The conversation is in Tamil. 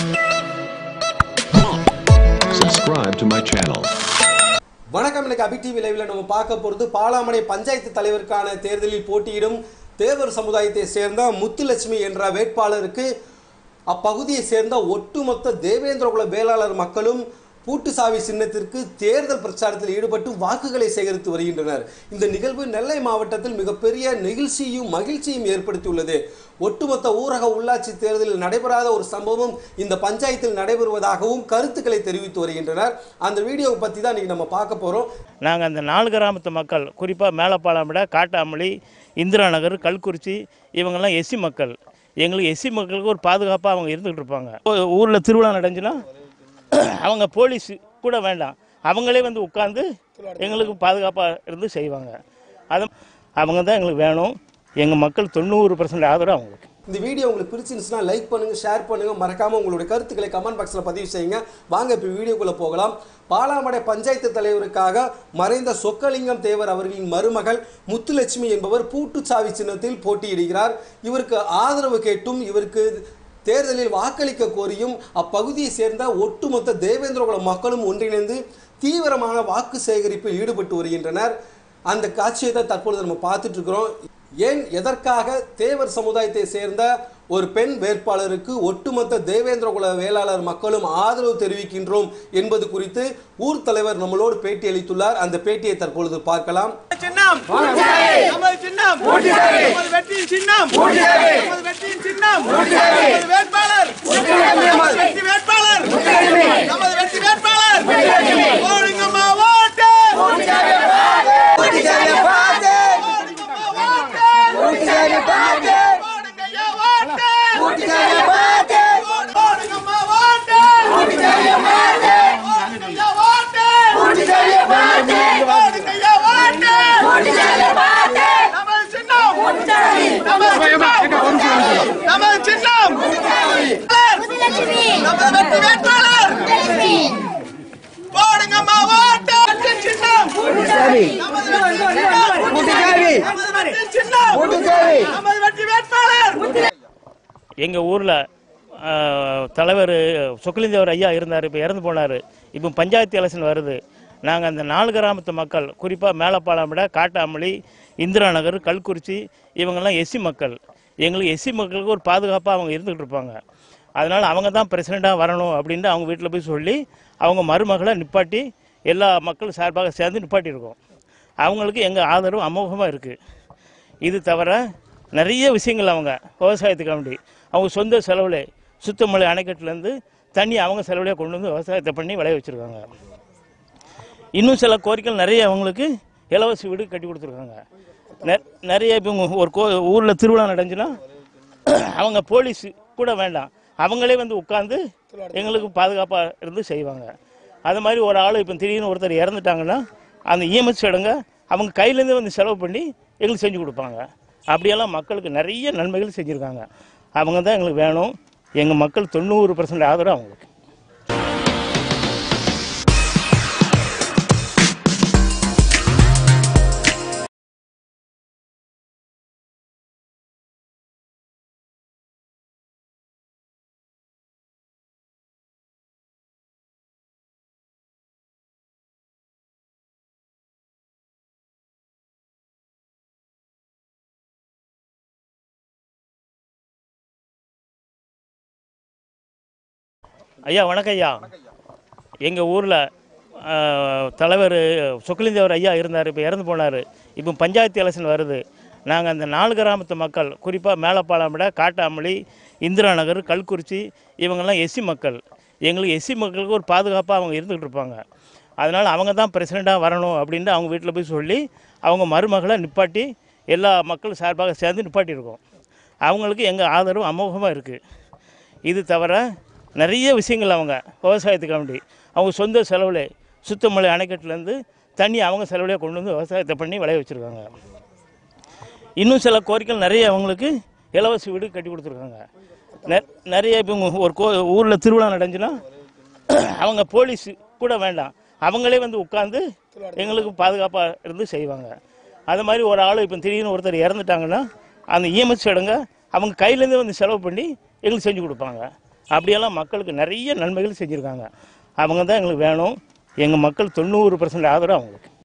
Subscribe to my channel. வணக்கம் இன்னைக்கு அபி டிவி லைவ்ல நம்ம பார்க்க போறது பாலாமணை பஞ்சாயத்து தலைவருக்கான தேர்தலில் போட்டியிடும் தேவர் சமுதாயத்தை சேர்ந்த முத்துலட்சுமி என்ற வேட்பாளருக்கு அப்பகுதியை சேர்ந்த ஒட்டுமொத்த தேவேந்திரகுல வேளாளர் மக்களும் பூட்டுசாவி சின்னத்திற்கு தேர்தல் பிரச்சாரத்தில் ஈடுபட்டு வாக்குகளை சேகரித்து வருகின்றனர் இந்த நிகழ்வு நெல்லை மாவட்டத்தில் மிகப்பெரிய நெகிழ்ச்சியும் மகிழ்ச்சியும் ஏற்படுத்தியுள்ளது ஒட்டுமொத்த ஊரக உள்ளாட்சி தேர்தலில் நடைபெறாத ஒரு சம்பவம் இந்த பஞ்சாயத்தில் நடைபெறுவதாகவும் கருத்துக்களை தெரிவித்து வருகின்றனர் அந்த வீடியோவை பற்றி தான் இன்னைக்கு நம்ம பார்க்க போகிறோம் நாங்கள் அந்த நாலு கிராமத்து மக்கள் குறிப்பாக மேலப்பாலாமிட காட்டாமலி இந்திரா நகர் கல்குறிச்சி இவங்கெல்லாம் எஸ்சி மக்கள் எங்களுக்கு எஸ்சி மக்களுக்கு ஒரு பாதுகாப்பாக அவங்க இருந்துகிட்டு இருப்பாங்க ஊரில் திருவிழா நடந்துச்சுன்னா அவங்க போலீஸ் கூட வேண்டாம் அவங்களே வந்து உட்காந்து எங்களுக்கு பாதுகாப்பாக இருந்து செய்வாங்க அது அவங்க தான் எங்களுக்கு வேணும் எங்கள் மக்கள் தொண்ணூறு பர்சன்ட் ஆதரவு அவங்களுக்கு இந்த வீடியோ உங்களுக்கு பிடிச்சிருந்துச்சுன்னா லைக் பண்ணுங்க ஷேர் பண்ணுங்க மறக்காம உங்களுடைய கருத்துக்களை கமெண்ட் பாக்ஸில் பதிவு செய்யுங்க வாங்க இப்போ வீடியோக்குள்ள போகலாம் பாலாமடை பஞ்சாயத்து தலைவருக்காக மறைந்த சொக்கலிங்கம் தேவர் அவர்களின் மருமகள் முத்துலட்சுமி என்பவர் பூட்டுச்சாவி சின்னத்தில் போட்டியிடுகிறார் இவருக்கு ஆதரவு கேட்டும் இவருக்கு தேர்தலில் வாக்களிக்க கோரியும் அப்பகுதியை சேர்ந்த ஒட்டுமொத்த தேவேந்திரகுல மக்களும் ஒன்றிணைந்து தீவிரமான வாக்கு சேகரிப்பில் ஈடுபட்டு வருகின்றனர் அந்த காட்சியை தான் தற்பொழுது நம்ம பார்த்துட்டு இருக்கிறோம் ஏன் எதற்காக தேவர் சமுதாயத்தை சேர்ந்த ஒரு பெண் வேட்பாளருக்கு ஒட்டுமொத்த தேவேந்திரகுல வேளாளர் மக்களும் ஆதரவு தெரிவிக்கின்றோம் என்பது குறித்து ஊர் தலைவர் நம்மளோடு பேட்டி அளித்துள்ளார் அந்த பேட்டியை தற்பொழுது பார்க்கலாம் சின்னம் நமது சின்னம் நமது வெற்றியின் சின்னம் நமது வெற்றியின் சின்னம் நமது வேட்பாளர் நமது வெற்றி வேட்பாளர் நமது வெற்றி வேட்பாளர் ஓடுங்கம்மா ஓட்டு ஓடுங்கய்யா ஓட்டு ஓடுங்கம்மா ஓட்டு ஓடுங்கய்யா ஓட்டு ஓடுங்கய்யா ஓட்டு நமது சின்னம் நமது சின்னம் நமது சின்னம் நமது வெற்றி வேட்பாளர் போடுங்கம்மா ஓட்டு வெற்றி சின்னம் நமது வெற்றி சின்னம் நமது வெற்றி சின்னம் நமது வெற்றி வேட்பாளர் எங்கள் ஊரில் தலைவர் சொக்கலிந்தவர் ஐயா இருந்தார் இப்போ இறந்து போனார் இப்போ பஞ்சாயத்து எலெக்ஷன் வருது நாங்கள் அந்த நாலு கிராமத்து மக்கள் குறிப்பாக மேலப்பாலாமிட காட்டாமலி இந்திரா நகர் கல்குறிச்சி இவங்கெல்லாம் எஸ்சி மக்கள் எங்களுக்கு எஸ்சி மக்களுக்கு ஒரு பாதுகாப்பாக அவங்க இருந்துகிட்டு இருப்பாங்க அதனால் அவங்க தான் பிரசிடெண்ட்டாக வரணும் அப்படின்ட்டு அவங்க வீட்டில் போய் சொல்லி அவங்க மருமகளை நிப்பாட்டி எல்லா மக்கள் சார்பாக சேர்ந்து நிப்பாட்டியிருக்கோம் அவங்களுக்கு எங்கள் ஆதரவு அமோகமாக இருக்குது இது தவிர நிறைய விஷயங்கள் அவங்க விவசாயத்துக்காண்டி அவங்க சொந்த செலவில் சுத்தமலை அணைக்கட்டுலேருந்து தண்ணி அவங்க செலவுலேயே கொண்டு வந்து விவசாயத்தை பண்ணி விளைய வச்சுருக்காங்க இன்னும் சில கோரிக்கைகள் நிறைய அவங்களுக்கு இலவச வீடு கட்டி கொடுத்துருக்காங்க நெ- நிறைய இப்போ உங்க ஒரு கோ ஊரில் திருவிழா நடந்துச்சுன்னா அவங்க போலீஸ் கூட வேண்டாம் அவங்களே வந்து உட்காந்து எங்களுக்கு பாதுகாப்பாக இருந்து செய்வாங்க அது மாதிரி ஒரு ஆள் இப்போ திடீர்னு ஒருத்தர் இறந்துட்டாங்கன்னா அந்த இஎம்எஸ் சடங்க அவங்க கையிலேருந்து வந்து செலவு பண்ணி எங்களுக்கு செஞ்சு கொடுப்பாங்க அப்படியெல்லாம் மக்களுக்கு நிறைய நன்மைகள் செஞ்சுருக்காங்க அவங்க தான் எங்களுக்கு வேணும் எங்கள் மக்கள் தொண்ணூறு பர்சன்ட் ஆதரவு அவங்களுக்கு ஐயா வணக்கம் ஐயா எங்கள் ஊரில் தலைவர் சொக்கலிந்தவர் ஐயா இருந்தார் இப்போ இறந்து போனார் இப்போ பஞ்சாயத்து எலெக்ஷன் வருது நாங்கள் அந்த நாலு கிராமத்து மக்கள் குறிப்பாக மேலப்பாலாமிட காட்டாமலி இந்திரா நகர் கல்குறிச்சி இவங்கெல்லாம் எஸ்சி மக்கள் எங்களுக்கு எஸ்சி மக்களுக்கு ஒரு பாதுகாப்பாக அவங்க இருந்துகிட்டு இருப்பாங்க அதனால் அவங்க தான் பிரசிடெண்ட்டாக வரணும் அப்படின்ட்டு அவங்க வீட்டில் போய் சொல்லி அவங்க மருமகளை நிப்பாட்டி எல்லா மக்கள் சார்பாக சேர்ந்து நிப்பாட்டியிருக்கோம் அவங்களுக்கு எங்கள் ஆதரவு அமோகமாக இருக்குது இது தவிர நிறைய விஷயங்கள் அவங்க விவசாயத்துக்காண்டி அவங்க சொந்த செலவில் சுத்தமலை அணைக்கட்டுலேருந்து தண்ணி அவங்க செலவுலேயே கொண்டு வந்து விவசாயத்தை பண்ணி விளைய வச்சுருக்காங்க இன்னும் சில கோரிக்கைகள் நிறைய அவங்களுக்கு இலவச வீடு கட்டி கொடுத்துருக்காங்க நெ- நிறைய இப்போ உங்க ஒரு கோ ஊரில் திருவிழா நடந்துச்சுன்னா அவங்க போலீஸ் கூட வேண்டாம் அவங்களே வந்து உட்காந்து எங்களுக்கு பாதுகாப்பாக இருந்து செய்வாங்க அது மாதிரி ஒரு ஆள் இப்போ திடீர்னு ஒருத்தர் இறந்துட்டாங்கன்னா அந்த இஎம்எஸ் சடங்க அவங்க கையிலேருந்து வந்து செலவு பண்ணி எங்களுக்கு செஞ்சு கொடுப்பாங்க அப்படியெல்லாம் மக்களுக்கு நிறைய நன்மைகள் செஞ்சுருக்காங்க அவங்க தான் எங்களுக்கு வேணும் எங்கள் மக்கள் தொண்ணூறு பர்சன்ட் ஆதரவு அவங்களுக்கு